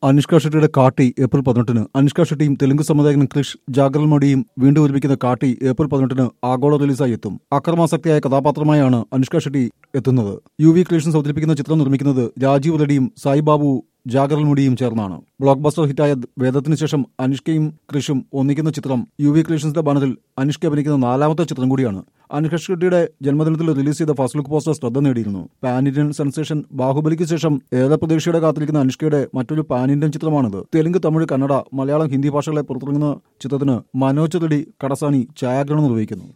അനുഷ്ക ഷെട്ടിയുടെ കാട്ടി ഏപ്രിൽ പതിനെട്ടിന് അനുഷ്ക ഷെട്ടിയും തെലുങ്ക് സംവിധായകൻ ക്രിഷ് ജാഗർമോഡിയും വീണ്ടും ഒരുമിക്കുന്ന കാട്ടി ഏപ്രിൽ പതിനെട്ടിന് ആഗോള റിലീസായി എത്തും അക്രമാസക്തിയായ കഥാപാത്രമായാണ് അനുഷ്ക ഷെട്ടി എത്തുന്നത് യു വി ക്രിയേഷൻസ് അവതരിപ്പിക്കുന്ന ചിത്രം നിർമ്മിക്കുന്നത് രാജീവ് റെഡ്ഡിയും സായി ബാബു ജാഗറൽ മുടിയും ചേർന്നാണ് ബ്ലോക്ക് ബസ്റ്റർ ഹിറ്റായ വേദത്തിന് ശേഷം അനുഷ്കയും ക്രിഷും ഒന്നിക്കുന്ന ചിത്രം യു വി ക്രിയേഷൻസിന്റെ ബാനറിൽ അനുഷ്ക അഭിനയിക്കുന്ന നാലാമത്തെ ചിത്രം കൂടിയാണ് അനുഷ്ക ഷെട്ടിയുടെ ജന്മദിനത്തിൽ റിലീസ് ചെയ്ത ഫസ്റ്റ് ലുക്ക് പോസ്റ്റർ ശ്രദ്ധ നേടിയിരുന്നു പാൻ ഇന്ത്യൻ സെൻസേഷൻ ബാഹുബലിക്ക് ശേഷം ഏറെ പ്രതീക്ഷയോടെ കാത്തിരിക്കുന്ന അനുഷ്കയുടെ മറ്റൊരു പാൻ ഇന്ത്യൻ ചിത്രമാണിത് തെലുങ്ക് തമിഴ് കന്നഡ മലയാളം ഹിന്ദി ഭാഷകളെ പുറത്തിറങ്ങുന്ന ചിത്രത്തിന് മനോജ് റെഡ്ഡി കടസാനി ഛായാഗ്രഹണം നിർവഹിക്കുന്നു